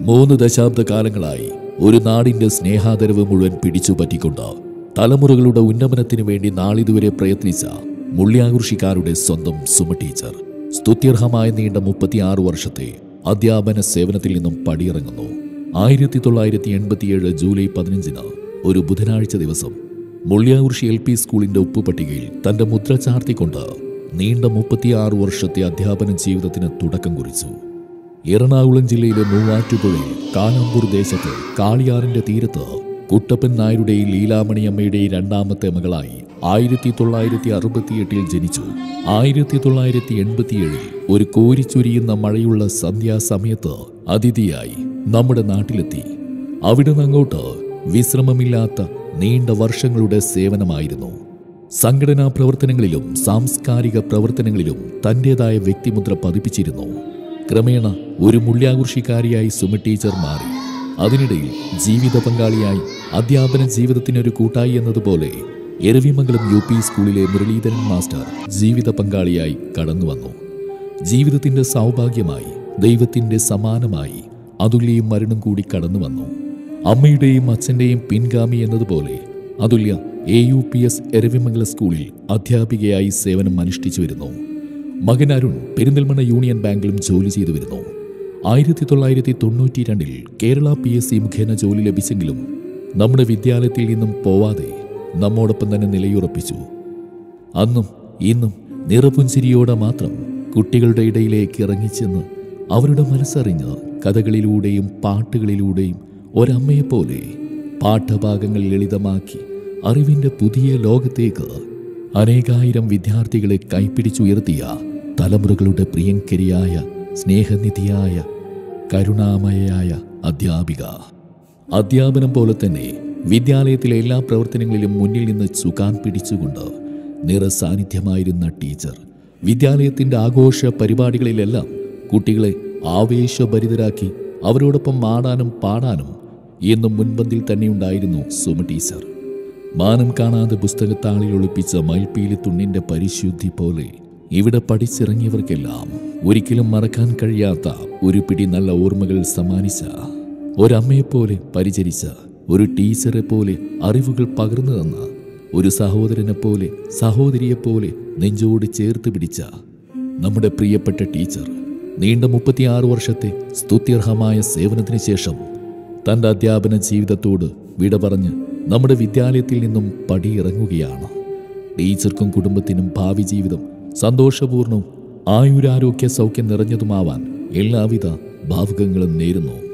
മൂന്ന് ദശാബ്ദ കാലങ്ങളായി ഒരു നാടിന്റെ സ്നേഹാദരവ് മുഴുവൻ പിടിച്ചു പറ്റിക്കൊണ്ട് തലമുറകളുടെ ഉന്നമനത്തിനു വേണ്ടി നാളിതുവരെ പ്രയത്നിച്ച മുള്ളിയാകൃഷിക്കാരുടെ സ്വന്തം സുമ ടീച്ചർ സ്തുത്യർഹമായ നീണ്ട മുപ്പത്തിയാറ് വർഷത്തെ അധ്യാപന സേവനത്തിൽ നിന്നും പടിയിറങ്ങുന്നു ആയിരത്തി തൊള്ളായിരത്തി എൺപത്തിയേഴ് ജൂലൈ പതിനഞ്ചിന് ഒരു ബുധനാഴ്ച ദിവസം മുള്ളിയാകുറിശി എൽ പി സ്കൂളിന്റെ ഉപ്പുപട്ടികയിൽ തന്റെ മുദ്ര ചാർത്തിക്കൊണ്ട് നീണ്ട മുപ്പത്തിയാറ് വർഷത്തെ അധ്യാപന ജീവിതത്തിന് തുടക്കം കുറിച്ചു എറണാകുളം ജില്ലയിലെ മൂവാറ്റുപുഴയിൽ കാലാമ്പൂർ ദേശത്ത് കാളിയാറിന്റെ തീരത്ത് കുട്ടപ്പൻ നായരുടെയും ലീലാമണിയമ്മയുടെയും രണ്ടാമത്തെ മകളായി ആയിരത്തി തൊള്ളായിരത്തി അറുപത്തിയെട്ടിൽ ജനിച്ചു ആയിരത്തി തൊള്ളായിരത്തി എൺപത്തിയേഴിൽ ഒരു കോരിച്ചൊരിയുന്ന മഴയുള്ള സന്ധ്യാസമയത്ത് അതിഥിയായി നമ്മുടെ നാട്ടിലെത്തി അവിടെ നിന്നങ്ങോട്ട് വിശ്രമമില്ലാത്ത നീണ്ട വർഷങ്ങളുടെ സേവനമായിരുന്നു സംഘടനാ പ്രവർത്തനങ്ങളിലും സാംസ്കാരിക പ്രവർത്തനങ്ങളിലും തന്റേതായ വ്യക്തിമുദ്ര പതിപ്പിച്ചിരുന്നു ക്രമേണ ഒരു മുള്യാകുർഷിക്കാരിയായി സുമ ടീച്ചർ മാറി അതിനിടയിൽ ജീവിത പങ്കാളിയായി അധ്യാപന ജീവിതത്തിനൊരു കൂട്ടായി എന്നതുപോലെ എരവിമംഗലം യു പി സ്കൂളിലെ മുരളീധരൻ മാസ്റ്റർ ജീവിത പങ്കാളിയായി കടന്നു വന്നു ജീവിതത്തിന്റെ സൗഭാഗ്യമായി ദൈവത്തിന്റെ സമാനമായി അതുല്യയും മരണം കൂടി കടന്നു വന്നു അമ്മയുടെയും അച്ഛന്റെയും പിൻഗാമി എന്നതുപോലെ Athulya A U P S Eravimangala സ്കൂളിൽ അധ്യാപികയായി സേവനം അനുഷ്ഠിച്ചു വരുന്നു മകൻ അരുൺ പെരിന്തൽമണ്ണ യൂണിയൻ ബാങ്കിലും ജോലി ചെയ്തു വരുന്നു ആയിരത്തി തൊള്ളായിരത്തി തൊണ്ണൂറ്റി രണ്ടിൽ കേരള പി എസ് സി മുഖേന ജോലി ലഭിച്ചെങ്കിലും നമ്മുടെ വിദ്യാലയത്തിൽ നിന്നും പോവാതെ നമ്മോടൊപ്പം തന്നെ നിലയുറപ്പിച്ചു അന്നും ഇന്നും നിറപുഞ്ചിരിയോടെ മാത്രം കുട്ടികളുടെ ഇടയിലേക്ക് ഇറങ്ങിച്ചെന്ന് അവരുടെ മനസ്സറിഞ്ഞ് കഥകളിലൂടെയും പാട്ടുകളിലൂടെയും ഒരമ്മയെപ്പോലെ പാഠഭാഗങ്ങൾ ലളിതമാക്കി അറിവിന്റെ പുതിയ ലോകത്തേക്ക് അനേകായിരം വിദ്യാർത്ഥികളെ കൈപ്പിടിച്ചുയർത്തിയ തലമുറകളുടെ പ്രിയങ്കരിയായ സ്നേഹനിധിയായ കരുണാമയയായ അധ്യാപിക അധ്യാപനം പോലെ തന്നെ വിദ്യാലയത്തിലെ എല്ലാ പ്രവർത്തനങ്ങളിലും മുന്നിൽ നിന്ന് ചുകാൻ പിടിച്ചുകൊണ്ട് നിറസാന്നിധ്യമായിരുന്ന ടീച്ചർ വിദ്യാലയത്തിന്റെ ആഘോഷ പരിപാടികളിലെല്ലാം കുട്ടികളെ ആവേശഭരിതരാക്കി അവരോടൊപ്പം ആടാനും പാടാനും എന്നും മുൻപന്തിൽ തന്നെയുണ്ടായിരുന്നു സുമ ടീച്ചർ മാനം കാണാതെ പുസ്തകത്താളിൽ ഒളിപ്പിച്ച മയിൽപ്പീലി തുണ്ണിന്റെ പരിശുദ്ധി പോലെ ഇവിടെ പഠിച്ചിറങ്ങിയവർക്കെല്ലാം ഒരിക്കലും മറക്കാൻ കഴിയാത്ത ഒരു പിടി നല്ല ഓർമ്മകൾ സമ്മാനിച്ച ഒരമ്മയെപ്പോലെ പരിചരിച്ച ഒരു ടീച്ചറെ പോലെ അറിവുകൾ പകർന്നു തന്ന ഒരു സഹോദരനെ പോലെ സഹോദരിയെപ്പോലെ നെഞ്ചോട് ചേർത്ത് പിടിച്ച നമ്മുടെ പ്രിയപ്പെട്ട ടീച്ചർ നീണ്ട മുപ്പത്തിയാറ് വർഷത്തെ സ്തുത്യർഹമായ സേവനത്തിന് ശേഷം തൻ്റെ അധ്യാപന ജീവിതത്തോട് വിട പറഞ്ഞ് നമ്മുടെ വിദ്യാലയത്തിൽ നിന്നും പടിയിറങ്ങുകയാണ് ടീച്ചർക്കും കുടുംബത്തിനും ഭാവി ജീവിതം സന്തോഷപൂർണവും ആയുരാരോഗ്യ സൗഖ്യം നിറഞ്ഞതുമാവാൻ എല്ലാവിധ ഭാവുകങ്ങളും നേരുന്നു